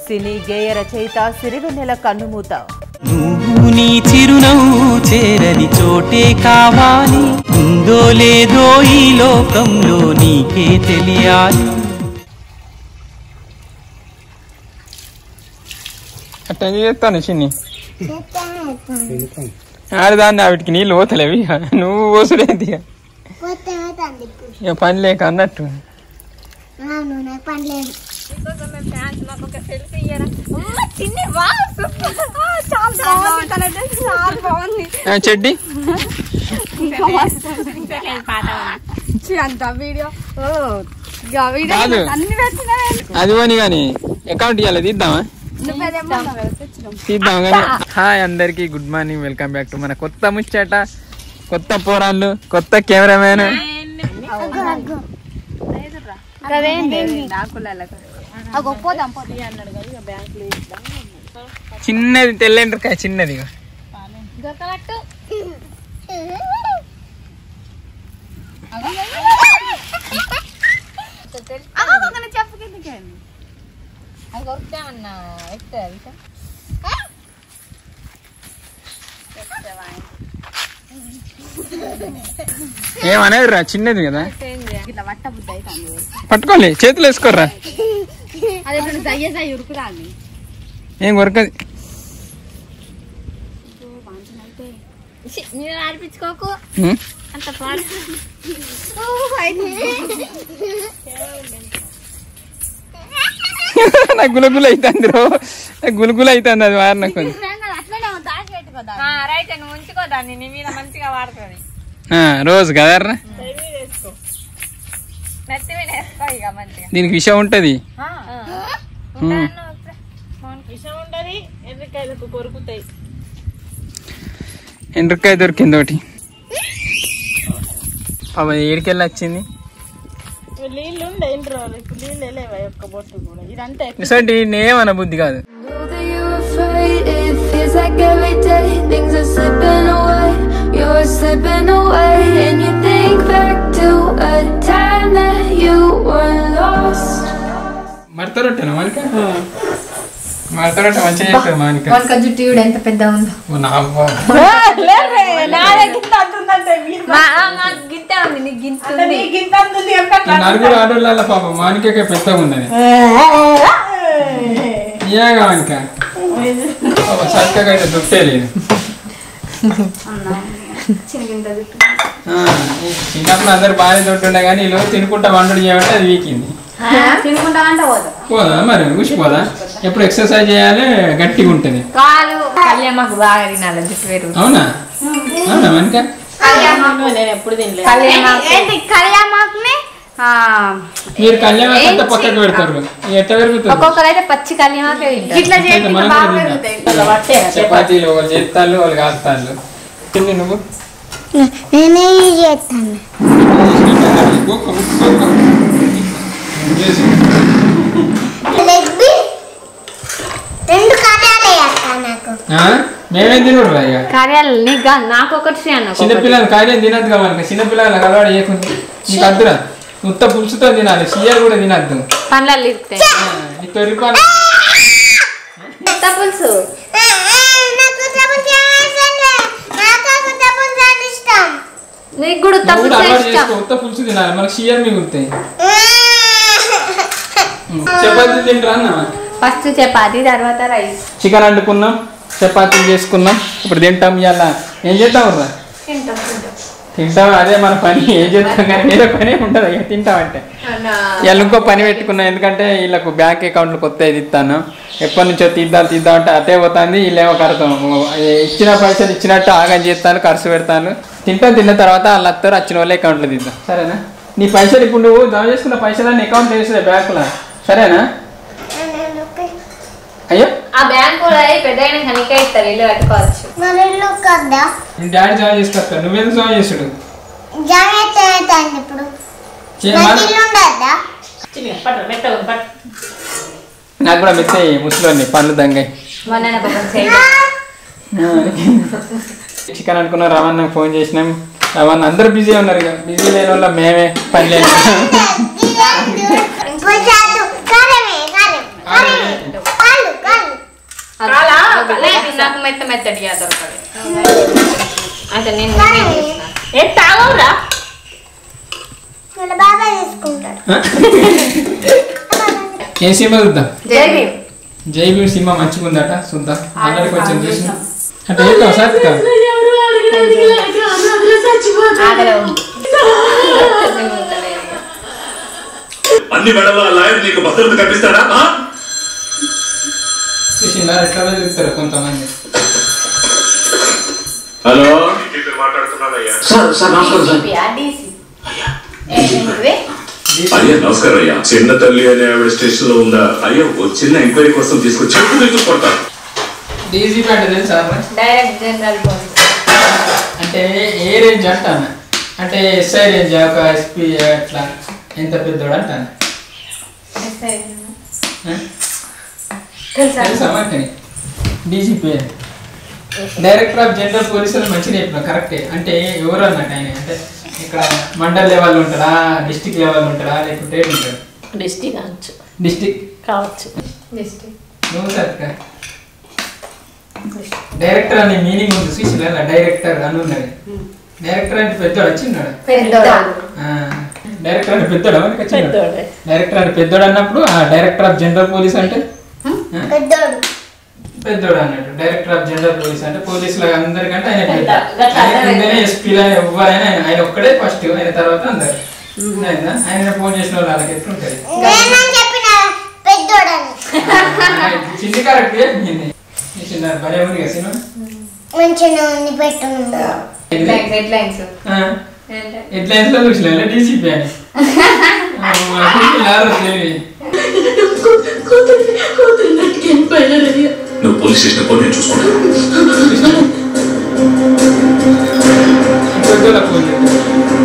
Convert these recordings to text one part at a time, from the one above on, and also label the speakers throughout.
Speaker 1: సినీ గేయ రచయిత సిరివెన్నెల కన్నుమూత
Speaker 2: నువ్వు నీ చిరునవ్వు చేరని చోటే కావాలి ఉందో లేదో ఈ లోకంలో నీకే తెలియాలి
Speaker 3: అట్లా చేస్తాను చిన్ని ఆడదాన్ని ఆవిటికి నీళ్ళు పోతలేవి ఇక. నువ్వు పోసుడేంది ఇక. ఇక పని లేక అన్నట్టు ఆ, చెడ్డి
Speaker 4: అంత వీడియో ఓ ఇక వీడియో
Speaker 3: కాదు.
Speaker 4: అన్ని పెట్టినా
Speaker 3: అది పోని కానీ అకౌంట్ ఇవ్వాలి తీద్దామా తీద్దాం కానీ హాయ్ అందరికి good morning welcome back to మన కొత్త ముచ్చట కొత్త పోరాళ్ళు కొత్త కెమెరామ్యాన్
Speaker 4: పోదాం
Speaker 3: చిన్నది తెల్లంటారు చిన్నది ఇగో.
Speaker 4: దొరకనట్టు చెప్పు కిందకేంది అది కొరుకుతామన్నా ఎక్కువ
Speaker 3: ఏమనేది రా చిన్నది కదా
Speaker 4: ఇట్లా వట్ట బుద్ధి అవుతుంది
Speaker 3: పట్టుకోండి చేతులు వేసుకోర్రా
Speaker 4: అది ఇప్పుడు దయ్య దయ్య ఉరుకురాండి
Speaker 3: ఏం కొరకది
Speaker 4: మీరు ఆడిపించుకోకు
Speaker 3: ఉం?
Speaker 4: అంత పాడు
Speaker 3: నాకు గులగుల అవుతుంది రో నాకు గులగుల అవుతుంది అది వారిన కొంచెం
Speaker 4: అట్లనే దాచి పెట్టుకోదా
Speaker 1: రైట్ నువ్వు ఉంచుకోదాన్ని నీ మీద మంచిగా వాడుతుంది
Speaker 3: ఆ, రోజు కదర్రా
Speaker 1: నెత్తి మీద వేసుకో ఇక మంచిగా
Speaker 3: దీనికి విషయం ఉంటది ఉం.
Speaker 1: విషం ఉండదు ఎర్రకాయలకు కొరుకుతాయి
Speaker 3: ఎండ్రకాయ దొరికింది ఒకటి పాప ఏడికెళ్ళి వచ్చింది
Speaker 1: నీళ్ళు ఉండే ఇంట్లో ఇప్పుడు నీళ్ళు వెళ్ళేవా ఒక్క బొట్టు కూడా ఇదంతా
Speaker 3: ఇసంటి ఏమన్న బుద్ధి కాదు
Speaker 5: Know that you're afraid, it feels like every day things are slipping away. You're slipping away, and you think back to a time that you were lost.
Speaker 3: మడత రొట్టెనా మానిక మడత రొట్టె మంచిగా చేస్తుంది మానిక
Speaker 4: వంక జుట్టు చూడు ఎంత పెద్ద ఉందో
Speaker 3: ఓ నా అవ్వ.
Speaker 4: గింత ఉంది నీకు గింత ఉంది
Speaker 3: ఈ నలుగురు ఆడోళ్ళ పాప మానికకే పెద్దగా ఉన్నది ఇయాగా మానిక పాప చక్కగా అయితే దుట్టే లేదు ఆ, ఈ చిన్నప్పుడు అందరు బాగానే దొట్టుండే కానీ ఇలా తినుకుంటా వండుడు చేయమంటే అది వీకింది
Speaker 4: తినుకుంటా అంటే పోతా
Speaker 3: పోదా మరి ఊసిపోదా ఎప్పుడు ఎక్సర్సైజ్ చేయాలి గట్టిగా ఉంటుంది
Speaker 4: కాలు కళ్యాణకు బాగా తినాలి జుట్టు వేరు
Speaker 3: అవునా అవునా మనక
Speaker 1: నేను ఎప్పుడు తినలేదు
Speaker 4: ఏంటి కళ్యాణమాకుని
Speaker 3: మీరు కళ్యాణం అంతా పక్కకు పెడతారు ఎట్ట పెరుగుతుంది
Speaker 4: ఒక్కొక్కరు అయితే పచ్చి కళ్యాణమాకే ఇట్లా
Speaker 3: అయితే మనం కూడా తిందాం. చపాతీలు వాళ్ళు చేస్తాళ్ళు వాళ్ళు కాస్తాళ్ళు తిండి నువ్వు
Speaker 6: నేనే చేస్తాను
Speaker 3: గోక, గోక. చేసి.
Speaker 6: లెగ్బి రెండు కార్యాలే చేస్తాను నాకు
Speaker 3: ఆ? మేమేం తినడు రా ఇక
Speaker 4: కార్యాలు నీకు కాదు, నాకు ఒకటి అన్న
Speaker 3: చిన్నపిల్లలు కార్యం తినద్దు కదా మనకి చిన్నపిల్లలకు అలవాటు చేయకుండా నీకు అద్దురా ఉత్త పులుసుతో తినాలి సీయర్ కూడా తినద్దు
Speaker 4: పండ్లలో ఇరుకుతాయి
Speaker 3: నీ తొరిపాలు
Speaker 4: కొత్త పులుసు
Speaker 6: ఆ, ఆ, నాకు డబుల్ చేయాల్సిందే నాకు డబుల్ చేయాలి ఇష్టం
Speaker 4: నీకు కూడా ఉత్త
Speaker 3: నువ్వు కూడా
Speaker 4: పులుసు
Speaker 3: అలవాటు
Speaker 4: ఇష్టం
Speaker 3: చేసుకో ఉత్త పులుసు తినాలి మనకి సీయర్ మిగులుతాయి
Speaker 6: ఆ,
Speaker 3: చపాతీ తింటారా అన్న
Speaker 4: ఫస్ట్ చపాతి తర్వాత రైస్
Speaker 3: చికెన్ వండుకున్నాం చపాతీలు చేసుకున్నాం ఇప్పుడు తింటాం ఇవాళ ఏం చేద్దాం రా తింటాం అదే మన పని ఏం చేస్తాం కానీ వేరే పని ఉంటుంది ఇక తింటామంటే ఇవాళ ఇంకో పని పెట్టుకున్నాం ఎందుకంటే వీళ్ళకు బ్యాంక్ అకౌంట్లు కొత్త ఇది ఇస్తాను ఎప్పటి నుంచో తీద్దాం తీద్దాం అంటే అదే పోతుంది వీళ్ళేమో కడతాం ఇచ్చిన పైసలు ఇచ్చినట్టు ఆగం చేస్తాను ఖర్చు పెడతాను తింటాం తిన్న తర్వాత వాళ్ళు వస్తారు వచ్చిన వాళ్ళే అకౌంట్లో తీద్దాం సరేనా నీ పైసలు ఇప్పుడు నువ్వు జమ చేసుకున్న పైసలన్నీ అకౌంట్ వేసినాయి బ్యాంకులో సరేనా అయ్యో
Speaker 4: ఆ బ్యాంకు పెద్ద కనికే ఇస్తారు ఇల్లు కట్టుకోవచ్చు
Speaker 6: మరి ఇల్లు కదా
Speaker 3: నీ డాడీ జమ చేసుకొస్తాను నువ్వెందుకు జమ చేసుడు
Speaker 6: జాగ్రత్త అవుతాను ఇప్పుడు
Speaker 3: చే-
Speaker 6: నాకు
Speaker 3: మన-
Speaker 6: ఇల్లు ఉండద్దా
Speaker 3: నాకు కూడా మెత్తాయి ముసలోని పళ్ళు దంగాయి
Speaker 4: మొన్న పాపం చేయలేదు
Speaker 3: చికెన్ అనుకున్న రవణ ఫోన్ చేసినాం రవణ అందరూ బిజీ ఉన్నారు ఇక బిజీ లేని వల్ల మేమే పని లేదు
Speaker 6: పోయి చాలు కారమే కారం కారం కాదు
Speaker 1: కాలా?
Speaker 4: లే, నాకు మెత్త మెత్తడిగా దొరకదు అయితే నేను నేను చేసిన.
Speaker 1: ఏ తాగవురా
Speaker 6: వాళ్ళ బాబాయ్ తీసుకుంటాడు
Speaker 3: ఏ సినిమా చూద్దాం
Speaker 4: జై భీమ్.
Speaker 3: జై భీమ్ సినిమా మంచిగా ఉందట చూద్దాం అందరికి కొంచెం చూసిన అంటే ఏంటో సార్
Speaker 4: ఆగలేవు.
Speaker 7: అన్ని మెడల లాయర్ నీకు భద్రత కల్పిస్తాడా ఆ?
Speaker 3: చూసిందా ఎట్లా చూస్తారు కొంతమంది
Speaker 7: హలో మాట్లాడుతున్నానయ్యా
Speaker 8: సార్ సార్ నమస్కారం సార్
Speaker 4: DCP, ఆ DC. ఏ, ఏంటిది?
Speaker 7: అయ్యా నమస్కారం అయ్యా చిన్న తల్లి అనే ఆవిడ స్టేషన్ లో ఉందా అయ్యా ఓ చిన్న ఎంక్వైరీ కోసం తీసుకొచ్చి చెప్పు తీసుకు కొడతాను
Speaker 3: డీజీపీ అంటే తెలుసా రా?
Speaker 4: డైరెక్ట్ జనరల్ పోలీస్
Speaker 3: అంటే ఏ రేంజ్ అంటాను అంటే ఎస్ఐ రేంజ్ ఒక ఎస్పీ అట్లా ఎంత పెద్దోడు అంటాను ఆ?
Speaker 4: తెలుసా
Speaker 3: తెలుసా మనకి DGP director of general police అని మంచిగా చెప్పిన కరెక్టే అంటే ఎవరు అన్నట్టు ఆయన అంటే ఇక్కడ మండల్ లెవెల్ ఉంటాడా డిస్టిక్ లెవెల్ ఉంటాడా లేకుంటే ఏడు ఉంటాడు
Speaker 1: డిస్టిక్ అనొచ్చు
Speaker 3: డిస్టిక్
Speaker 1: కావచ్చు
Speaker 4: డిస్ట్రిక్ట్
Speaker 3: నువ్వు సార్ డైరెక్టర్ అనే మీనింగ్ ఉంది చూసినా డైరెక్టర్ అని ఉన్నది డైరెక్టర్ అంటే పెద్దోడు వచ్చిన్నాడు
Speaker 4: పెద్దోడా
Speaker 3: డైరెక్టర్ అంటే పెద్దోడు మనకి వచ్చిన్నాడు
Speaker 1: పెద్దోడే
Speaker 3: డైరెక్టర్ అంటే పెద్దోడు అన్నప్పుడు ఆ డైరెక్టర్ ఆఫ్ జనరల్ పోలీస్ అంటే
Speaker 6: పెద్దోడు
Speaker 3: పెద్దోడు అన్నట్టు డైరెక్టర్ ఆఫ్ జనరల్ పోలీస్ అంటే పోలీసులు అందరికంటే ఆయన పెద్ద
Speaker 1: పెద్ద. గట్ల
Speaker 3: ఆయన
Speaker 1: అర్థమైంది.
Speaker 3: కిందనే ఎస్పీలు ఎవరైనా ఆయన ఆయన ఒక్కడే ఫస్ట్ ఆయన తర్వాత అందరు అయిందా? ఆయన ఫోన్ చేసిన వాళ్ళు వాళ్ళకి ఎట్లుంటది
Speaker 6: నేనని చెప్పిన పెద్దోడని
Speaker 3: చిన్ని కరెక్ట్ చిన్న భలే ఉంది కదా సినిమా
Speaker 6: మంచిగా ఉంది పెట్టును
Speaker 4: హెడ్లైన్స్ హెడ్లైన్స్
Speaker 3: హెడ్లైన్స్ లో చూసిన డీసీపీ అని ఆ, చూసినారు తెలివి
Speaker 7: నువ్వు పోలీస్ స్టేషన్ పో నేను చూసుకుంటాను
Speaker 3: పెద్దోళ్ళ ఫోన్ చేశారు.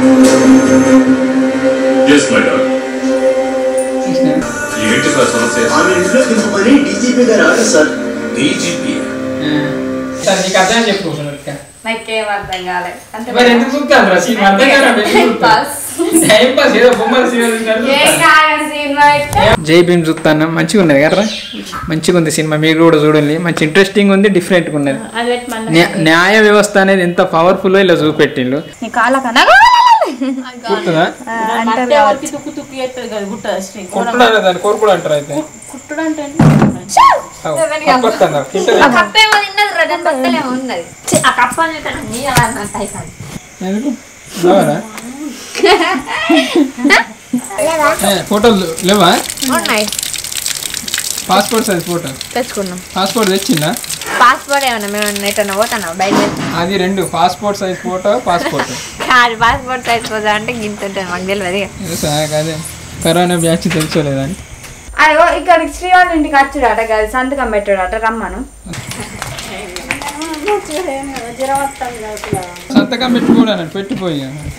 Speaker 7: ఎస్ మేడం
Speaker 3: చూసినారు.
Speaker 7: ఏంటి సార్ సమస్య
Speaker 8: ఆమె ఇంట్లో దింపమని డీజీపీ గారు ఆర్డర్ సార్
Speaker 7: డీజీపీ
Speaker 3: ఆ. సార్ నీకు అర్థం చెప్పు ఇంకా.
Speaker 4: నాకేం అర్థం కాలేదు అంతే
Speaker 3: మరి ఎందుకు చూస్తాను రా సీన్ అర్థం కాదు
Speaker 4: పాస్.
Speaker 3: టైం పాస్ ఏదో బొమ్మల సినిమా చూసినట్టు
Speaker 4: ఏం
Speaker 3: చూస్తాను.
Speaker 4: కాదు సినిమా అయితే
Speaker 3: జై భీమ్ చూస్తాను మంచిగా ఉన్నది కదా మంచిగా ఉంది సినిమా మీరు కూడా చూడండి మంచి ఇంట్రెస్టింగ్ ఉంది డిఫరెంట్గా ఉన్నది
Speaker 1: అది పెట్టి మన
Speaker 3: న్యా- న్యాయ వ్యవస్థ అనేది ఎంత పవర్ఫుల్ ఇలా చూపెట్టిండ్రు
Speaker 9: నీ కాళ్ళ కన్నా
Speaker 3: గుర్తుందా
Speaker 1: మట్టి ఎవరికి తుక్కు తుక్కు చేస్తుంది కదా గుట్ట శ్రీ
Speaker 3: కుట్టుడు దాన్ని కోరుకుడు అంటారు అయితే
Speaker 1: కుట్టుడు అంటే
Speaker 3: అవు, పట్టుకొస్తున్నారు. తింటారు.
Speaker 4: ఆ కప్పేమో తిన్నది రా దాని పక్కలేమో ఉన్నది ఛీ, ఆ కప్ప అనేది నీ అలా అన్నట్టు అయిపోయింది.
Speaker 3: ఎందుకు లేవరా? ఏ, ఫోటోలు లేవా
Speaker 9: ఉన్నాయి
Speaker 3: పాస్పోర్ట్ సైజ్ ఫోటో
Speaker 9: తెచ్చుకున్నాం
Speaker 3: పాస్పోర్ట్ తెచ్చిందా
Speaker 9: పాస్పోర్ట్ ఏమన్నా మేము ఎటన్నా పోతున్నాం బయట
Speaker 3: అది రెండు పాస్పోర్ట్ సైజ్ ఫోటో పాస్పోర్ట్
Speaker 9: కాదు పాస్పోర్ట్ సైజ్ పోతా అంటే గింత ఉంటుంది మాకు తెలియదు ఇక.
Speaker 3: తెలుసా అదే కరోనా బ్యాచ్ తెలుసుకోలేదని
Speaker 9: అయ్యో ఇక్కడికి శ్రీవాళ్ళ ఇంటికి వచ్చాడట కదా సంతకం పెట్టాడట రమ్మను
Speaker 3: సంతకం పెట్టుకోవడానికి పెట్టిపోయి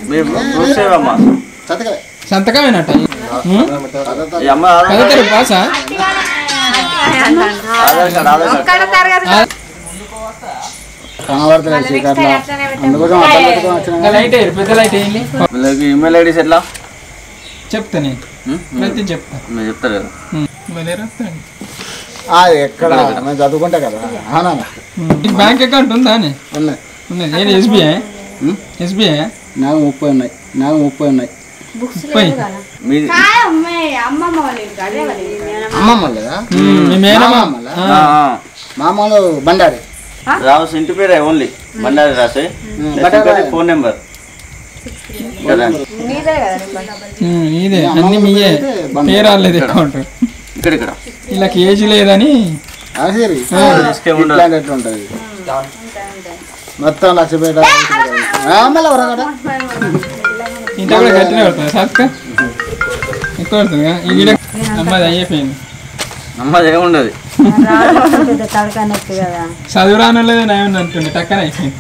Speaker 8: చదవే
Speaker 3: సంతకమేనట
Speaker 8: ఈ అమ్మ
Speaker 3: పదో తరగతి పాసా
Speaker 9: ఒక్కడ తరగతి
Speaker 8: కనబడతలేదు చీకట్లో అందుకోసం అర్థం పెట్టుకొని వచ్చిన
Speaker 3: ఇంకా లైట్ అయ్యారు పెద్ద లైట్ అయ్యింది
Speaker 10: వీళ్ళకి ఈమెయిల్ ఐడీస్ ఎట్లా
Speaker 3: చెప్తా నేను ప్రతి చెప్తా
Speaker 10: మీరు చెప్తారు కదా
Speaker 3: ఉమ్. భలే రాస్తాడు.
Speaker 8: ఆ, ఎక్కడ మేము చదువుకుంటా కదా అవునా
Speaker 3: నీకు బ్యాంక్ అకౌంట్ ఉందా అని
Speaker 8: ఉన్నాయి
Speaker 3: ఉన్నది ఏది ఎస్బీఐ
Speaker 8: ఉమ్.
Speaker 3: ఎస్బీఐ
Speaker 8: నాకు ముప్పై ఉన్నాయి నాకు ముప్పై ఉన్నాయి
Speaker 3: ముప్పై
Speaker 10: మీది
Speaker 9: అమ్మమ్మ వాళ్ళ ఇంటికి అదే వాళ్ళ ఇంటికి.
Speaker 8: అమ్మమ్మ లేదా
Speaker 3: ఉమ్, మీ మేనమా
Speaker 8: మామలా?
Speaker 10: ఆ, ఆ.
Speaker 8: మామూలు బండారి
Speaker 10: రావు ఇంటి పేరే ఓన్లీ బండారి రాసే
Speaker 8: బండారి.
Speaker 10: ఫోన్ నెంబర్ కదా
Speaker 9: నీదే కదా నీ పని.
Speaker 3: ఉమ్, ఇదే అన్ని మీయే పేరు రాలేదు అకౌంట్
Speaker 10: ఇక్కడ ఇక్కడ
Speaker 3: వీళ్ళకి ఏజ్ లేదని
Speaker 8: అది సరి
Speaker 10: తీసుకే ఉండదు
Speaker 8: ఇట్లాంటి ఎట్లా ఉంటుంది మొత్తం లక్షపేట మళ్ళీ వరగడ
Speaker 3: ఇంత కూడా గట్టినే పడుతుంది సాత్క ఎక్కువ పడుతుంది ఈ వీడియో అమ్మాది అయిపోయింది
Speaker 10: నమ్మది ఏముండదు
Speaker 3: చదువు రానలేదు నయం అంటుంది టక్కన అయిపోయింది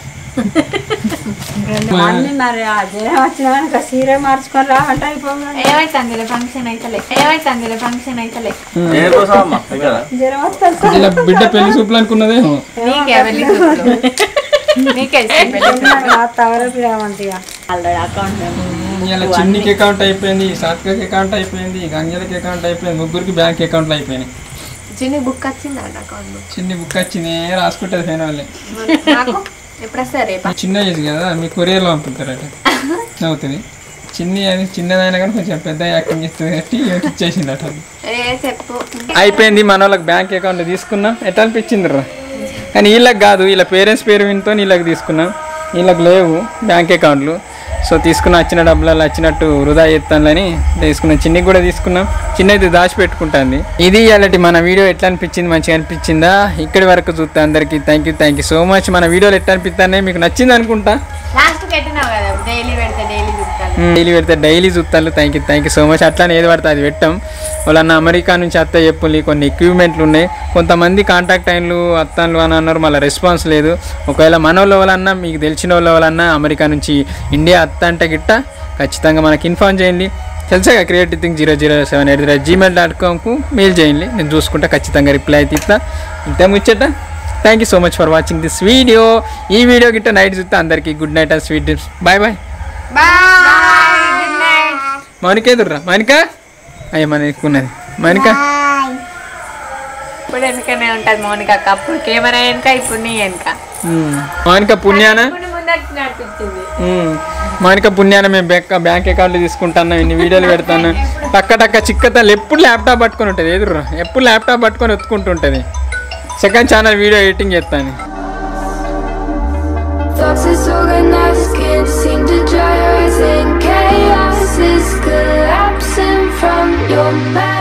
Speaker 4: ఏమైతుంది ఫంక్షన్ అయితలే ఏమైతుంది ఫంక్షన్ అయితలే
Speaker 10: దేనికోసం అమ్మా ఇక్కడ
Speaker 3: ఇలా బిడ్డ పెళ్లి చూపులు అనుకున్నదేమో
Speaker 4: నీకే వెళ్ళి చూపులు. నీకే ఇష్టం పెళ్లి చూపులు.
Speaker 3: ఇలా చిన్నికి అకౌంట్ అయిపోయింది సాత్కకి అకౌంట్ అయిపోయింది గంజలకి అకౌంట్ అయిపోయింది ముగ్గురికి బ్యాంక్ అకౌంట్లు అయిపోయినాయి
Speaker 4: చిన్న బుక్ వచ్చిందంట అకౌంట్ బుక్
Speaker 3: చిన్ని బుక్ వచ్చింది రాసుకుంటుంది ఫైన్ వాళ్ళే
Speaker 4: నాకు ఎప్పుడు వస్తారు రేపా
Speaker 3: చిన్న ఏజ్ కదా మీ కొరియర్లో పంపుతారట అవుతుంది చిన్ని అది చిన్నదైనా కానీ కొంచెం పెద్ద యాక్టింగ్ ఇస్తుంది కాబట్టి ఈమెకి ఇచ్చేసిందట అది.
Speaker 4: ఏ చెప్పు
Speaker 3: అయిపోయింది మన వాళ్ళకి బ్యాంక్ అకౌంట్ తీసుకున్నాం ఎట్లా అనిపించింది రా కానీ వీళ్ళకి కాదు వీళ్ళ పేరెంట్స్ పేరు వింతో వీళ్ళకి తీసుకున్నాం వీళ్ళకి లేవు బ్యాంక్ అకౌంట్లు సో తీసుకున్న వచ్చిన డబ్బులలో వచ్చినట్టు వృధా చేస్తానులని తీసుకున్నాం చిన్నకి కూడా తీసుకున్నాం చిన్న ఇది దాచిపెట్టుకుంటుంది ఇది ఇలాంటి మన వీడియో ఎట్లా అనిపించింది మంచిగా అనిపించిందా ఇక్కడి వరకు చూస్తే అందరికీ thank you thank you so much మన వీడియోలు ఎట్లా అనిపిస్తానే మీకు నచ్చింది అనుకుంటా
Speaker 4: లాస్ట్ పెట్టినావు కదా డైలీ పెడితే డైలీ చూస్తాను
Speaker 3: డైలీ పెడితే డైలీ చూస్తాను thank you thank you so much అట్లానే ఏది పడితే అది పెట్టాం వాళ్ళన్న అమెరికా నుంచి అత్త చెప్పులు కొన్ని ఎక్విప్మెంట్లు ఉన్నాయి కొంతమంది కాంటాక్ట్ అయిన్లు అత్తన్లు అని అన్నారు మళ్ళీ రెస్పాన్స్ లేదు ఒకవేళ మన వాళ్ళ వాళ్ళన్నా మీకు తెలిసిన వాళ్ళ వాళ్ళన్నా అమెరికా నుంచి ఇండియా అత్త అంటే గిట్ట ఖచ్చితంగా మనకి ఇన్ఫార్మ్ చేయండి తెలుసా creative thing zero zero seven eight three Gmail dot కామ్కు మెయిల్ చేయండి నేను చూసుకుంటా ఖచ్చితంగా రిప్లై అయితే ఇస్తా ఇంతే ముచ్చట thank you so much for watching this video ఈ వీడియో గిట్ట నైట్ చూస్తే అందరికీ good night and sweet dreams bye bye
Speaker 4: bye good night
Speaker 3: Mounika ఎదుర్రా మౌనిక అయ్యో మన ఎక్కున్నది మౌనిక
Speaker 4: ఇప్పుడు వెనుకనే ఉంటుంది మౌనిక అక్క అప్పుడు కెమెరా వెనుక ఇప్పుడు నీ వెనుక
Speaker 3: ఉమ్. మౌనిక పుణ్యాన
Speaker 4: ఇప్పుడు ముందరికి నడిపించింది
Speaker 3: ఉమ్. మౌనిక పుణ్యాన మేము బ్యాంక్ బ్యాంక్ అకౌంట్లు తీసుకుంటున్నాం ఇన్ని వీడియోలు పెడతాను టక్క టక్క చిక్కతలు ఎప్పుడు ల్యాప్టాప్ పట్టుకొని ఉంటుంది ఎదుర్రా ఎప్పుడు ల్యాప్టాప్ పట్టుకొని ఎత్తుకుంటుంటుంది సెకండ్ ఛానల్ వీడియో ఎడిటింగ్ చేస్తాను
Speaker 5: Thoughts disorganized, can't seem to dry your eyes, and chaos is collapsing from your mind.